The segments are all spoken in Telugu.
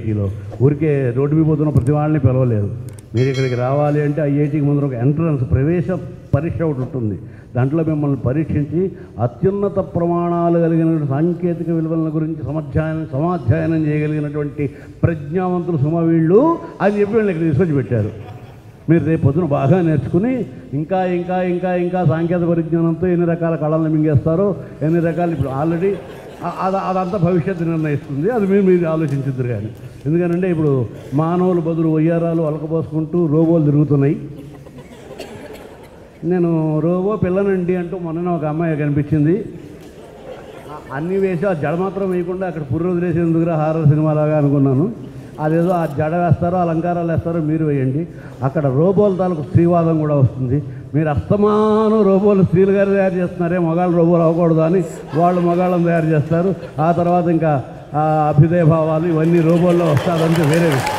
ఐఐటీలో ఊరికే రోడ్డు మీద పోతున్న ప్రతి వాళ్ళని పిలవలేదు మీరు ఇక్కడికి రావాలి అంటే ఐఐటికి ముందర ఒక ఎంట్రన్స్ ప్రవేశ పరీక్ష ఒకటి ఉంటుంది దాంట్లో మిమ్మల్ని పరీక్షించి అత్యున్నత ప్రమాణాలు కలిగిన సాంకేతిక విలువల గురించి సమాధ్యాయనం సమాధ్యాయనం చేయగలిగినటువంటి ప్రజ్ఞావంతులు సుమ వీళ్ళు అని చెప్పి వీళ్ళని ఇక్కడ తీసుకొచ్చి పెట్టారు మీరు రేపు పొద్దున బాగా నేర్చుకుని ఇంకా ఇంకా ఇంకా ఇంకా సాంకేతిక పరిజ్ఞానంతో ఎన్ని రకాల కళలను మింగేస్తారో ఎన్ని రకాలు ఇప్పుడు ఆల్రెడీ అది అదంతా భవిష్యత్తు నిర్ణయిస్తుంది అది మీరు మీరు ఆలోచించుద్దరు కానీ ఎందుకంటే ఇప్పుడు మానవులు బదులు వయ్యారాలు అలకపోసుకుంటూ రోబోలు తిరుగుతున్నాయి నేను రోబో పిల్లనండి అంటూ మొన్న ఒక అమ్మాయి కనిపించింది ఆ- అన్నీ వేసి ఆ జడ మాత్రం వేయకుండా అక్కడ పుర్రు వదిలేసి ఎందుకురా హారర్ సినిమాలాగా అనుకున్నాను అదేదో ఆ జడ వేస్తారో అలంకారాలు వేస్తారో మీరు వేయండి అక్కడ రోబోల తాలూకు స్త్రీవాదం కూడా వస్తుంది మీరు అస్తమానం రోబోలు స్త్రీలు గారు తయారు చేస్తున్నారే మగాళ్ళు రోబోలు అవ్వకూడదు అని వాళ్ళు మగాళ్ళని తయారు చేస్తారు ఆ తర్వాత ఇంకా ఆ అభ్యుదయ భావాలు ఇవన్నీ రోబోల్లో వస్తారంటే వేరే విషయం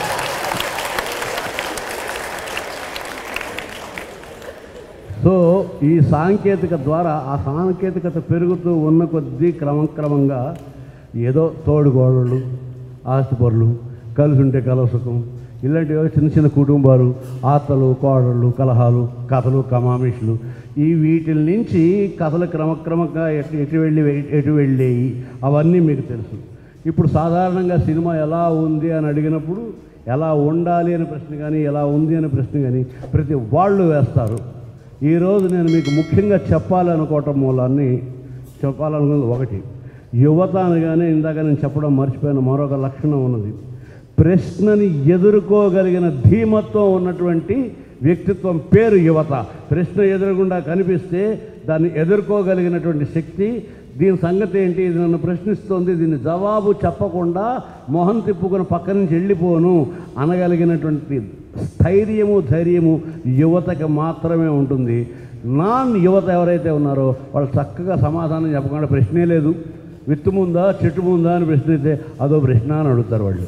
సో ఈ సాంకేతిక ద్వారా ఆ సాంకేతికత పెరుగుతూ ఉన్న కొద్దీ క్రమక్రమంగా ఏదో తోడుగోడళ్ళు ఆస్తిపరులు కలిసి ఉంటే కలసుకం ఇలాంటివి చిన్న చిన్న కుటుంబాలు ఆతలు కోడళ్ళు కలహాలు కథలు కమామిషులు ఈ వీటి నుంచి కథలు క్రమక్రమంగా ఎటు ఎటు వెళ్ళి ఎటు వెళ్ళేవి అవన్నీ మీకు తెలుసు ఇప్పుడు సాధారణంగా సినిమా ఎలా ఉంది అని అడిగినప్పుడు ఎలా ఉండాలి అనే ప్రశ్న కానీ ఎలా ఉంది అనే ప్రశ్న కానీ ప్రతి వాళ్ళు వేస్తారు ఈరోజు నేను మీకు ముఖ్యంగా చెప్పాలనుకోవటం మూలాన్ని చెప్పాలనుకున్నది ఒకటి యువత అనగానే ఇందాక నేను చెప్పడం మర్చిపోయిన మరొక లక్షణం ఉన్నది ప్రశ్నని ఎదుర్కోగలిగిన ధీమత్వం ఉన్నటువంటి వ్యక్తిత్వం పేరు యువత ప్రశ్న ఎదురుగుండా కనిపిస్తే దాన్ని ఎదుర్కోగలిగినటువంటి శక్తి దీని సంగతి ఏంటి ఇది నన్ను ప్రశ్నిస్తోంది దీని జవాబు చెప్పకుండా మొహం తిప్పుకొని పక్క నుంచి వెళ్ళిపోను అనగలిగినటువంటి స్థైర్యము ధైర్యము యువతకి మాత్రమే ఉంటుంది నాన్ యువత ఎవరైతే ఉన్నారో వాళ్ళు చక్కగా సమాధానం చెప్పకుండా ప్రశ్నే లేదు విత్తు ముందా చెట్టు ముందా అని ప్రశ్నిస్తే అదో ప్రశ్న అని అడుగుతారు వాళ్ళు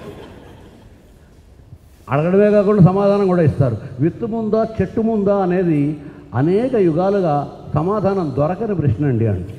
అడగడమే కాకుండా సమాధానం కూడా ఇస్తారు విత్తు ముందా చెట్టు ముందా అనేది అనేక యుగాలుగా సమాధానం దొరకని ప్రశ్న అండి అంటే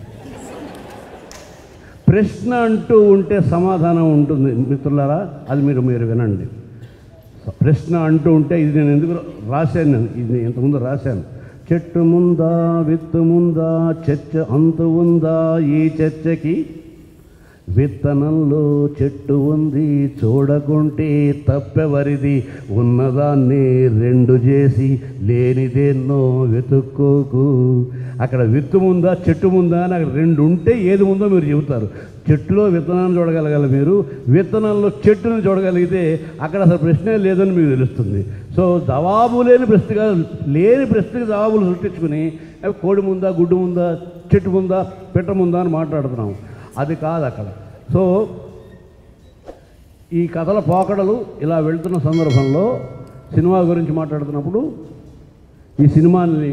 ప్రశ్న అంటూ ఉంటే సమాధానం ఉంటుంది మిత్రులారా అది మీరు మీరు వినండి ప్రశ్న అంటూ ఉంటే ఇది నేను ఎందుకు రాశాను నేను ఇది నేను ఇంతకుముందు రాశాను చెట్టు ముందా విత్తు ముందా చర్చ అంతు ఉందా ఈ చర్చకి విత్తనంలో చెట్టు ఉంది చూడకుంటే తప్పెవరిది ఉన్నదాన్ని రెండు చేసి లేనిదేన్నో వెతుక్కోకు అక్కడ విత్తు ముందా చెట్టు ముందా అని అక్కడ రెండు ఉంటే ఏది ఉందో మీరు చెబుతారు చెట్టులో విత్తనాన్ని చూడగలగాలి మీరు విత్తనంలో చెట్టును చూడగలిగితే అక్కడ అసలు ప్రశ్నే లేదని మీకు తెలుస్తుంది సో జవాబు లేని ప్రశ్నగా లేని ప్రశ్నకి జవాబులు సృష్టించుకుని అవి కోడి ముందా గుడ్డు ముందా చెట్టు ముందా పెట్ట ముందా అని మాట్లాడుతున్నాం అది కాదు అక్కడ సో ఈ కథల పోకడలు ఇలా వెళ్తున్న సందర్భంలో సినిమా గురించి మాట్లాడుతున్నప్పుడు ఈ సినిమాని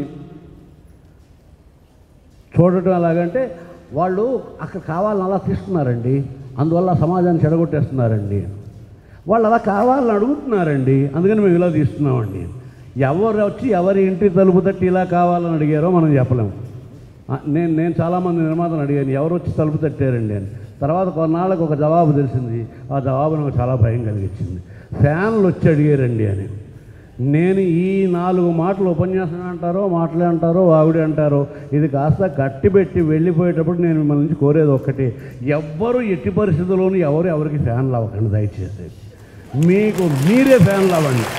చూడటం ఎలాగంటే వాళ్ళు అక్కడ కావాలని అలా తీసుకున్నారండి అందువల్ల సమాజాన్ని చెడగొట్టేస్తున్నారండి వాళ్ళు అలా కావాలని అడుగుతున్నారండి అందుకని మేము ఇలా తీస్తున్నామండి ఎవరు వచ్చి ఎవరి ఇంటి తలుపు తట్టి ఇలా కావాలని అడిగారో మనం చెప్పలేము ఆ, నేను నేను చాలామంది నిర్మాతను అడిగాను ఎవరు వచ్చి తలుపు తట్టారండి అని తర్వాత కొన్నాళ్ళకు ఒక జవాబు తెలిసింది ఆ జవాబు నాకు చాలా భయం కలిగించింది ఫ్యాన్లు వచ్చి అడిగారండి అని నేను ఈ నాలుగు మాటలు ఉపన్యాసం అంటారో మాటలే అంటారో ఆవిడ అంటారో ఇది కాస్త కట్టిపెట్టి వెళ్ళిపోయేటప్పుడు నేను మిమ్మల్ని నుంచి కోరేది ఒక్కటే ఎవ్వరు ఎట్టి పరిస్థితుల్లోనూ ఎవరు ఎవరికి ఫ్యాన్లు అవ్వకండి దయచేసి మీకు మీరే ఫ్యాన్లు అవ్వండి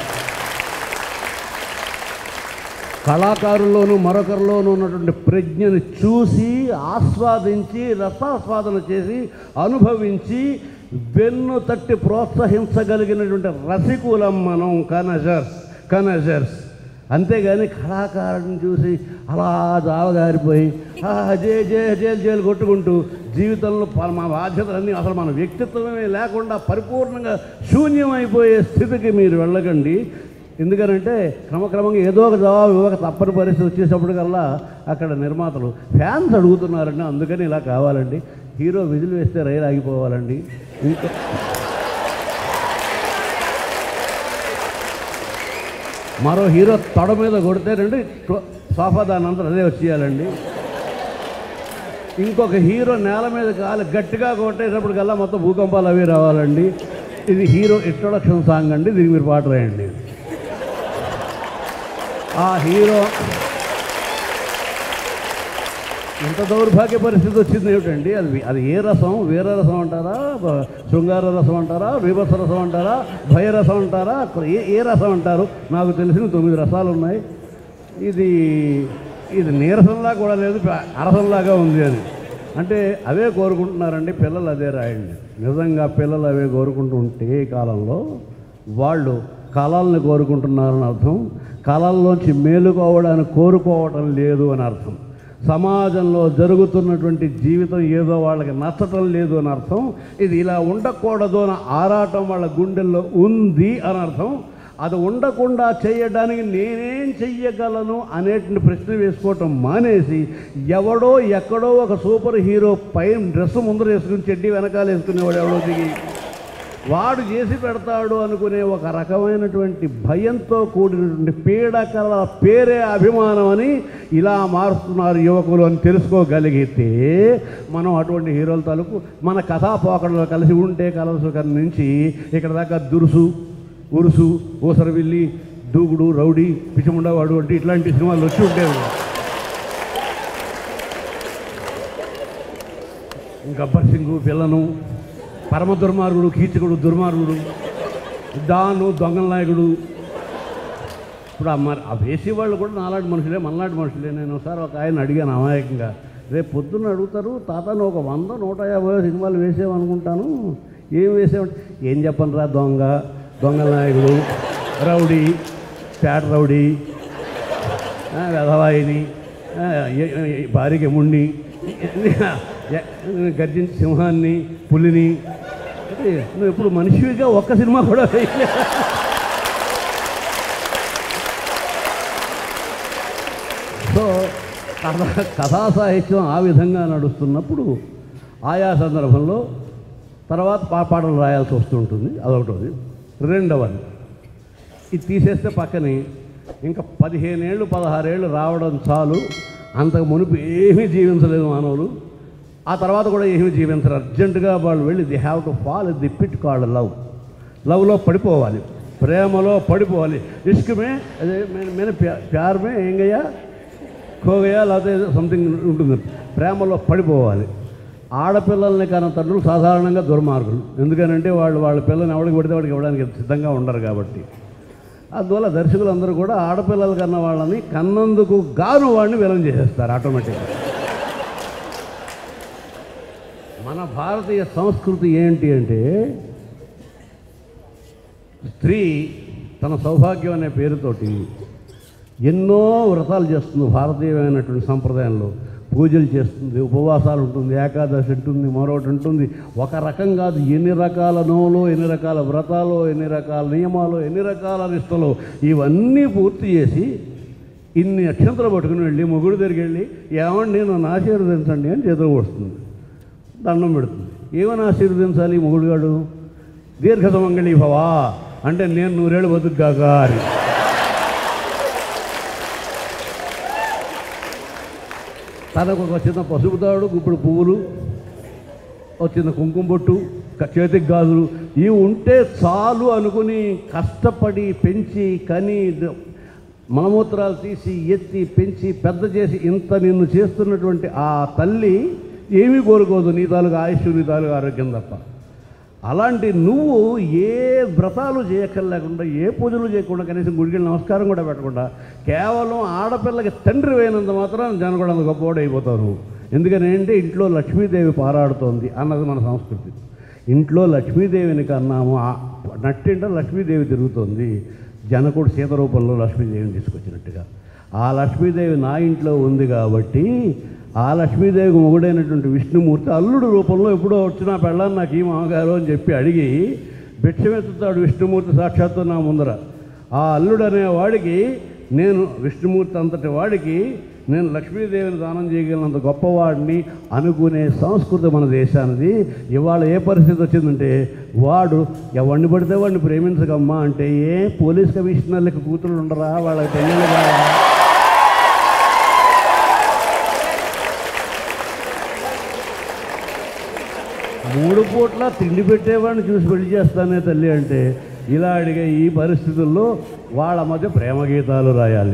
కళాకారుల్లోనూ మరొకరిలోనూ ఉన్నటువంటి ప్రజ్ఞని చూసి ఆస్వాదించి రసాస్వాదన చేసి అనుభవించి వెన్ను తట్టి ప్రోత్సహించగలిగినటువంటి రసికులం మనం కనజర్స్ కనజర్స్ అంతేగాని కళాకారుడిని చూసి అలా జావగారిపోయి "ఆ, జే జే జేలు జేలు కొట్టుకుంటూ జీవితంలో ప- మా బాధ్యతలన్నీ అసలు మన వ్యక్తిత్వమే లేకుండా పరిపూర్ణంగా శూన్యమైపోయే స్థితికి మీరు వెళ్ళకండి ఎందుకనంటే క్రమక్రమంగా ఏదో ఒక జవాబు ఇవ్వక తప్పని పరిస్థితి వచ్చేటప్పటికల్లా అక్కడ నిర్మాతలు ఫ్యాన్స్ అడుగుతున్నారండి అందుకని ఇలా కావాలండి హీరో విధులు వేస్తే రైలు ఆగిపోవాలండి ఇంకా మరో హీరో తొడ మీద కొడితే రండి టో- సోఫా దాని అంతా అదే వచ్చేయాలండి ఇంకొక హీరో నేల మీద కాలు గట్టిగా కొట్టేటప్పటికల్లా మొత్తం భూకంపాలు అవి రావాలండి ఇది హీరో ఇంట్రొడక్షన్ సాంగ్ అండి దీనికి మీరు పాట రాయండి ఆ హీరో ఇంత దౌర్భాగ్య పరిస్థితి వచ్చింది ఏమిటండి అది అది ఏ రసం వీర రసం అంటారా బ- శృంగార రసం అంటారా విభత్స రసం అంటారా భయరసం అంటారా అక్కడ ఏ ఏ రసం అంటారు నాకు తెలిసిన తొమ్మిది రసాలు ఉన్నాయి ఇది ఇది నీరసంలా కూడా లేదు ప- అరసంలాగా ఉంది అని అంటే అవే కోరుకుంటున్నారండి పిల్లలు అదే రాయండి నిజంగా పిల్లలు అవే కోరుకుంటూ ఉంటే ఈ కాలంలో వాళ్ళు కళల్ని కోరుకుంటున్నారని అర్థం కళల్లోంచి మేలుకోవడానికి కోరుకోవటం లేదు అని అర్థం సమాజంలో జరుగుతున్నటువంటి జీవితం ఏదో వాళ్ళకి నచ్చటం లేదు అని అర్థం ఇది ఇలా ఉండకూడదు అని ఆరాటం వాళ్ళ గుండెల్లో ఉంది అని అర్థం అది ఉండకుండా చేయడానికి నేనేం చెయ్యగలను అనేటువంటి ప్రశ్న వేసుకోవటం మానేసి ఎవడో ఎక్కడో ఒక సూపర్ హీరో పైన డ్రెస్ ముందర వేసుకుని చెడ్డి వెనకాల వేసుకునేవాడు ఎవడో దిగి వాడు చేసి పెడతాడు అనుకునే ఒక రకమైనటువంటి భయంతో కూడినటువంటి పీడకల పేరే అభిమానం అని ఇలా మారుస్తున్నారు యువకులు అని తెలుసుకోగలిగితే మనం అటువంటి హీరోల తాలూకు మన కథాపోకడలో కలిసి ఉంటే కలసు నుంచి ఇక్కడ దాకా దురుసు ఉరుసు ఊసరవిల్లి దూకుడు రౌడీ పిచ్చిముండవాడు అంటే ఇట్లాంటి సినిమాలు వచ్చి ఉండేవి గబ్బర్ సింగు పిల్లను పరమ దుర్మార్గుడు కీచకుడు దుర్మార్గుడు డాను దొంగల నాయకుడు ఇప్పుడు ఆ మరి ఆ వేసేవాళ్ళు కూడా నాలాంటి మనుషులే మనలాంటి మనుషులే నేను ఒకసారి ఒక ఆయన అడిగాను అమాయకంగా రేపు పొద్దున్న అడుగుతారు తాత నువ్వు ఒక వంద నూట యాభై సినిమాలు వేసేవనుకుంటాను ఏం వేసేవంటే ఏం చెప్పను రా దొంగ దొంగల నాయకుడు రౌడీ పేట రౌడీ ఆ, వెధవాయిని ఆ, ఏ- ఏ- భార్యకి ముణ్ణి గర్జించి సింహాన్ని పులిని అంటే నువ్వు ఇప్పుడు మనిషిగా ఒక్క సినిమా కూడా వేయలే సో కథ కథా సాహిత్యం ఆ విధంగా నడుస్తున్నప్పుడు ఆయా సందర్భంలో తర్వాత పా పాటలు రాయాల్సి వస్తుంటుంది అదొకటి రెండవది ఇది తీసేస్తే పక్కని ఇంకా పదిహేనేళ్ళు పదహారేళ్ళు రావడం చాలు అంతకు మునుపు ఏమీ జీవించలేదు మానవులు ఆ తర్వాత కూడా ఏమీ జీవించరు అర్జెంటుగా వాళ్ళు వెళ్ళి they have to fall the pit called love లవ్లో పడిపోవాలి ప్రేమలో పడిపోవాలి ఇష్కమే అదే మెయిన్ మెయిన్ ప్యార్ మే ఏం గయ్యా కోగయా లేకపోతే సంథింగ్ ఉంటుంది ప్రేమలో పడిపోవాలి ఆడపిల్లల్ని కన్నా తండ్రులు సాధారణంగా దుర్మార్గులు ఎందుకనంటే వాళ్ళు వాళ్ళ పిల్లల్ని ఎవరికి పడితే వాడికి ఇవ్వడానికి సిద్ధంగా ఉండరు కాబట్టి అందువల్ల దర్శకులందరూ కూడా ఆడపిల్లల కన్న వాళ్ళని కన్నందుకు గాను వాడిని విలం చేసేస్తారు ఆటోమేటిక్గా మన భారతీయ సంస్కృతి ఏంటి అంటే స్త్రీ తన సౌభాగ్యం అనే పేరుతోటి ఎన్నో వ్రతాలు చేస్తుంది భారతీయమైనటువంటి సంప్రదాయంలో పూజలు చేస్తుంది ఉపవాసాలు ఉంటుంది ఏకాదశి ఉంటుంది మరొకటి ఉంటుంది ఒక రకం కాదు ఎన్ని రకాల నోలు ఎన్ని రకాల వ్రతాలు ఎన్ని రకాల నియమాలు ఎన్ని రకాల నిష్టలు ఇవన్నీ పూర్తి చేసి ఇన్ని అక్షంతలు పట్టుకుని వెళ్ళి మొగుడు దగ్గరికి వెళ్ళి ఏమండి నన్ను ఆశీర్వదించండి అని చేతులు కొడుతుంది దండం పెడుతుంది ఏమని ఆశీర్వదించాలి ఈ మొగుడుగాడు దీర్ఘ సుమంగళి భవా అంటే నేను నూరేళ్ళు బతుకుగాక అని తనకు ఒక చిన్న పసుపు తాడు గుప్పుడు పువ్వులు ఒక చిన్న కుంకుమ బొట్టు క- చేతికి గాజులు ఇవి ఉంటే చాలు అనుకుని కష్టపడి పెంచి కని ద- మలమూత్రాలు తీసి ఎత్తి పెంచి పెద్ద చేసి ఇంత నిన్ను చేస్తున్నటువంటి ఆ తల్లి ఏమీ కోరుకోదు నీ తాలూకు ఆయుష్ నీ తాలూకు ఆరోగ్యం తప్ప అలాంటి నువ్వు ఏ వ్రతాలు చేయక్కర్లేకుండా ఏ పూజలు చేయకుండా కనీసం గుడికి నమస్కారం కూడా పెట్టకుండా కేవలం ఆడపిల్లకి తండ్రి అయినంత మాత్రం జనం కూడా అంత గొప్పవాడు అయిపోతావు నువ్వు ఎందుకని అంటే ఇంట్లో లక్ష్మీదేవి పారాడుతోంది అన్నది మన సంస్కృతి ఇంట్లో లక్ష్మీదేవిని కన్నాము ఆ- నట్టింట లక్ష్మీదేవి తిరుగుతోంది జనకుడు సీత రూపంలో లక్ష్మీదేవిని తీసుకొచ్చినట్టుగా ఆ లక్ష్మీదేవి నా ఇంట్లో ఉంది కాబట్టి ఆ లక్ష్మీదేవికి మొగుడైనటువంటి విష్ణుమూర్తి అల్లుడు రూపంలో ఎప్పుడో వచ్చినా పెళ్ళాను నాకు ఈ మామగారు అని చెప్పి అడిగి భిక్షమెత్తుతాడు విష్ణుమూర్తి సాక్షాత్తు నా ముందర ఆ అల్లుడు అనేవాడికి నేను విష్ణుమూర్తి అంతటి వాడికి నేను లక్ష్మీదేవిని దానం చేయగలిగినంత గొప్పవాడిని అనుకునే సంస్కృతి మన దేశానిది ఇవాళ ఏ పరిస్థితి వచ్చిందంటే వాడు ఎవరిని పడితే వాడిని ప్రేమించకమ్మా అంటే ఏ పోలీస్ కమిషనర్లకు కూతురు ఉండరా వాళ్ళకి పెళ్ళిళ్ళు కావా మూడు పూట్ల తిండి పెట్టేవాడిని చూసి పెళ్లి చేస్తానే తల్లి అంటే ఇలా అడిగే ఈ పరిస్థితుల్లో వాళ్ళ మధ్య ప్రేమ గీతాలు రాయాలి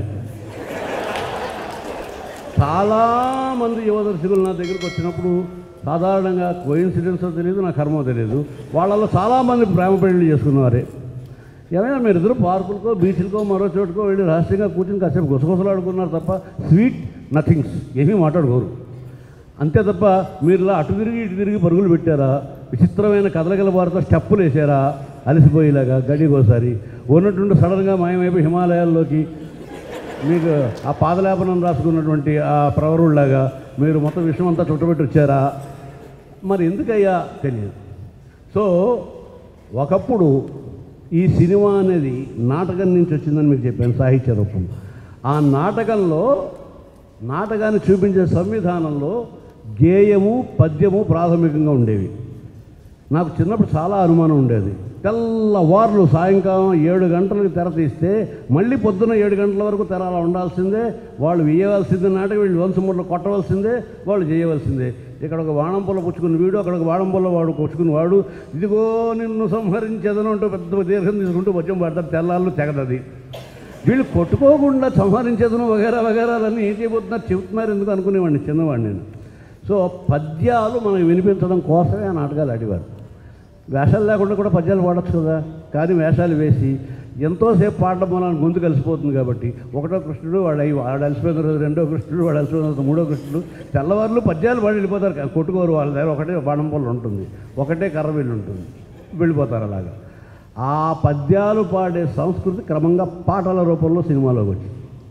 చాలామంది యువదర్శకులు నా దగ్గరికి వచ్చినప్పుడు సాధారణంగా కోయిన్సిడెన్స్ తెలియదు నా కర్మ తెలియదు వాళ్ళలో చాలామంది ప్రేమ పెళ్లి చేసుకున్నారే ఏమైనా మీరు ఇద్దరు పార్కులకో బీచ్లకో మరో చోటుకో వెళ్ళి రహస్యంగా కూర్చుని కాసేపు గుసగుసలాడుకున్నారు తప్ప స్వీట్ నథింగ్స్ ఏమీ మాట్లాడుకోరు అంతే తప్ప మీరు ఇలా అటు తిరిగి ఇటు తిరిగి పరుగులు పెట్టారా విచిత్రమైన కదలగల వారితో స్టెప్పులు వేసారా అలసిపోయేలాగా గడికోసారి ఉన్నట్టుండి సడన్గా మాయమైపోయి హిమాలయాల్లోకి మీకు ఆ పాదలేపనం రాసుకున్నటువంటి ఆ ప్రవరుల్లాగా మీరు మొత్తం విషయం అంతా చుట్టబెట్టి వచ్చారా మరి ఎందుకయ్యా తెలియదు సో ఒకప్పుడు ఈ సినిమా అనేది నాటకం నుంచి వచ్చిందని మీకు చెప్పాను సాహిత్య రూపం ఆ నాటకంలో నాటకాన్ని చూపించే సంవిధానంలో గేయము పద్యము ప్రాథమికంగా ఉండేవి నాకు చిన్నప్పుడు చాలా అనుమానం ఉండేది తెల్లవార్లు సాయంకాలం ఏడు గంటలకు తెర తీస్తే మళ్ళీ పొద్దున ఏడు గంటల వరకు తెర అలా ఉండాల్సిందే వాళ్ళు వేయవలసిందే నాటకం వీళ్ళు వంశమూటలు కొట్టవలసిందే వాళ్ళు చేయవలసిందే ఇక్కడ ఒక వాణంపొల పుచ్చుకుని వీడు అక్కడ ఒక వాణంపొల వాడు పుచ్చుకుని వాడు ఇదిగో నిన్ను సంహరించేదను అంటూ పెద్ద దీర్ఘం తీసుకుంటూ వచ్చం పడతారు తెల్లాళ్ళు తెగదది వీళ్ళు కొట్టుకోకుండా సంహరించేదను వగేరా వగేరాలన్నీ ఏం చేయబోతున్నారు చెబుతున్నారు ఎందుకు అనుకునేవాడిని చిన్నవాడిని నేను సో పద్యాలు మనకు వినిపించడం కోసమే ఆ నాటకాలు ఆడేవారు వేషాలు లేకుండా కూడా పద్యాలు పాడొచ్చు కదా కానీ వేషాలు వేసి ఎంతోసేపు పాడడం వలన గొంతు కలిసిపోతుంది కాబట్టి ఒకటో కృష్ణుడు వాడు అయి వాడు అలసిపోయిన రోజు రెండో కృష్ణుడు వాడు అలసిపోయిన రోజు మూడో కృష్ణుడు తెల్లవారులు పద్యాలు పాడి వెళ్ళిపోతారు కా- కొట్టుకోరు వాళ్ళ దగ్గర ఒకటే బాణం పొలం ఉంటుంది ఒకటే కర్రవీళ్ళు ఉంటుంది వెళ్ళిపోతారు అలాగా ఆ పద్యాలు పాడే సంస్కృతి క్రమంగా పాటల రూపంలో సినిమాలోకి వచ్చింది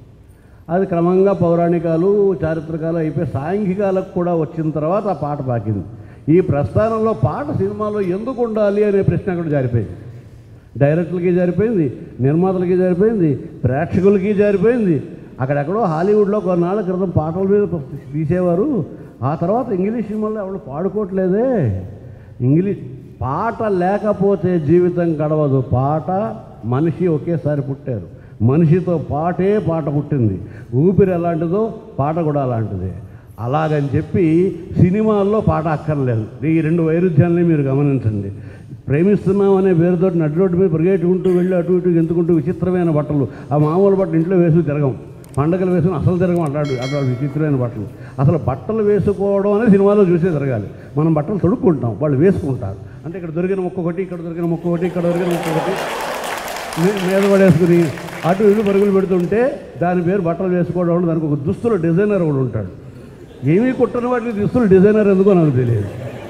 అది క్రమంగా పౌరాణికాలు చారిత్రకాలు అయిపోయి సాంఘికాలకు కూడా వచ్చిన తర్వాత ఆ పాట పాకింది ఈ ప్రస్థానంలో పాట సినిమాలో ఎందుకు ఉండాలి అనే ప్రశ్న అక్కడ జారిపోయింది డైరెక్టర్లకి జారిపోయింది నిర్మాతలకి జారిపోయింది ప్రేక్షకులకి జారిపోయింది అక్కడెక్కడో హాలీవుడ్లో కొన్నాళ్ళ క్రితం పాటల మీద తీసేవారు ఆ తర్వాత ఇంగ్లీష్ సినిమాల్లో ఎవరు పాడుకోవట్లేదే ఇంగ్లీష్ పాట లేకపోతే జీవితం గడవదు పాట మనిషి ఒకేసారి పుట్టారు మనిషితో పాటే పాట పుట్టింది ఊపిరి ఎలాంటిదో పాట కూడా అలాంటిదే అలాగని చెప్పి సినిమాల్లో పాట అక్కర్లేదు ఈ రెండు వైరుధ్యాలని మీరు గమనించండి ప్రేమిస్తున్నాం అనే పేరుతో నడి రోడ్డు మీద పరిగెట్టుకుంటూ వెళ్ళి అటు ఇటు ఎంతుకుంటూ విచిత్రమైన బట్టలు ఆ మామూలు బట్టలు ఇంట్లో వేసి తిరగం పండగలు వేసుకుని అసలు తిరగం అంటాడు అటు విచిత్రమైన బట్టలు అసలు బట్టలు వేసుకోవడం అనేది సినిమాలో చూసే తిరగాలి మనం బట్టలు తొడుక్కుంటాం వాళ్ళు వేసుకుంటారు అంటే ఇక్కడ దొరికిన ఒక్కొక్కటి ఇక్కడ దొరికిన ఒక్కొక్కటి ఇక్కడ దొరికిన ఒక్కొక్కటి మీ- మీద పడేసుకుని అటు ఇటు పరుగులు పెడుతుంటే దాని పేరు బట్టలు వేసుకోవడం అంటే దానికి ఒక దుస్తుల డిజైనర్ ఒకడు ఉంటాడు ఏమీ కుట్టని వాటికి దుస్తుల డిజైనర్ ఎందుకో నాకు తెలియదు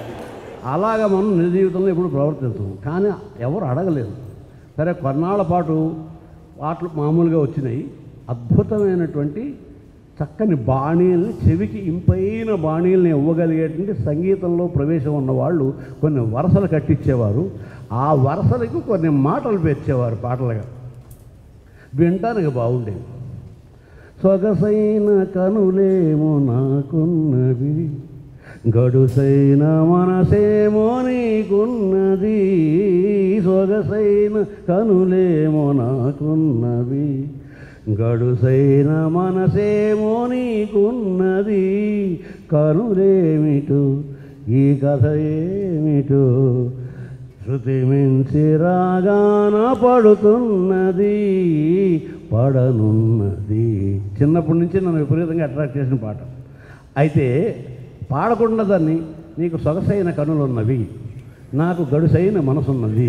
అలాగా మనం నిజ జీవితంలో ఇప్పుడు ప్రవర్తిస్తాం కానీ ఎవరు అడగలేదు సరే కొన్నాళ్ళ పాటు పాటలు మామూలుగా వచ్చినాయి అద్భుతమైనటువంటి చక్కని బాణీల్ని చెవికి ఇంపైన బాణీల్ని ఇవ్వగలిగేటువంటి సంగీతంలో ప్రవేశం ఉన్న వాళ్ళు కొన్ని వరసలు కట్టించేవారు ఆ వరసలకు కొన్ని మాటలు పేర్చేవారు పాటలుగా వినటానికి బాగుండేవి సొగసైన కనులేమో నాకున్నవి గడుసైన మనసేమో నీకున్నది సొగసైన కనులేమో నాకున్నవి గడుసైన మనసేమో నీకున్నది కనులేమిటో ఈ కథ ఏమిటో శృతి మించి రాగాన పడుతున్నది పడనున్నది చిన్నప్పటి నుంచి నన్ను విపరీతంగా అట్రాక్ట్ చేసిన పాట అయితే పాడకుండా దాన్ని నీకు సొగసైన కనులున్నవి నాకు గడుసైన మనసున్నది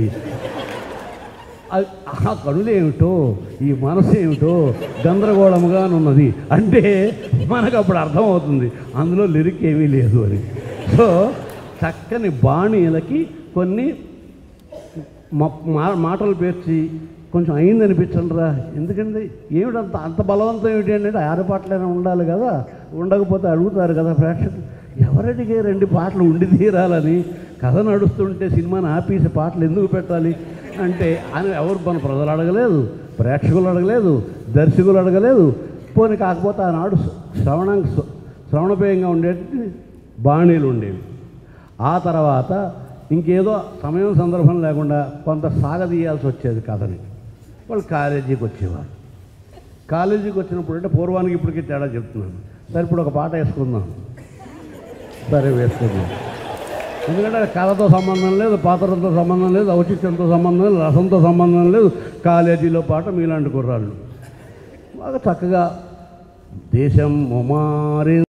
అది- ఆ కనులేమిటో ఈ మనసు ఏమిటో గందరగోళముగా ఉన్నది అంటే మనకు అప్పుడు అర్థమవుతుంది అందులో లిరిక్ ఏమీ లేదు అని సో చక్కని బాణీలకి కొన్ని మా- మా- మాటలు పేర్చి కొంచెం అయింది అనిపించండి రా ఎందుకండి ఏమిటంత అంత బలవంతం ఏమిటి అంటే ఆరపాటలైనా ఉండాలి కదా ఉండకపోతే అడుగుతారు కదా ప్రేక్షకులు ఎవరడిగే రెండు పాటలు ఉండి తీరాలని కథ నడుస్తుంటే సినిమాని ఆపేసి పాటలు ఎందుకు పెట్టాలి అంటే అని ఎవరు మన ప్రజలు అడగలేదు ప్రేక్షకులు అడగలేదు దర్శకులు అడగలేదు పోనీ కాకపోతే ఆనాడు శ్రవణ శ్రవణపేయంగా ఉండేటి బాణీలు ఉండేవి ఆ తర్వాత ఇంకేదో సమయం సందర్భం లేకుండా కొంత సాగదీయాల్సి వచ్చేది కథని వాళ్ళు కాలేజీకి వచ్చేవారు కాలేజీకి వచ్చినప్పుడు అంటే పూర్వానికి ఇప్పటికీ తేడా చెప్తున్నాను సరే ఇప్పుడు ఒక పాట వేసుకుందాం సరే వేసుకుందాం ఎందుకంటే అది కళతో సంబంధం లేదు పాత్రతో సంబంధం లేదు ఔచిత్యంతో సంబంధం లేదు రసంతో సంబంధం లేదు కాలేజీలో పాట మీలాంటి కుర్రాళ్ళు బాగా చక్కగా దేశం ముమారి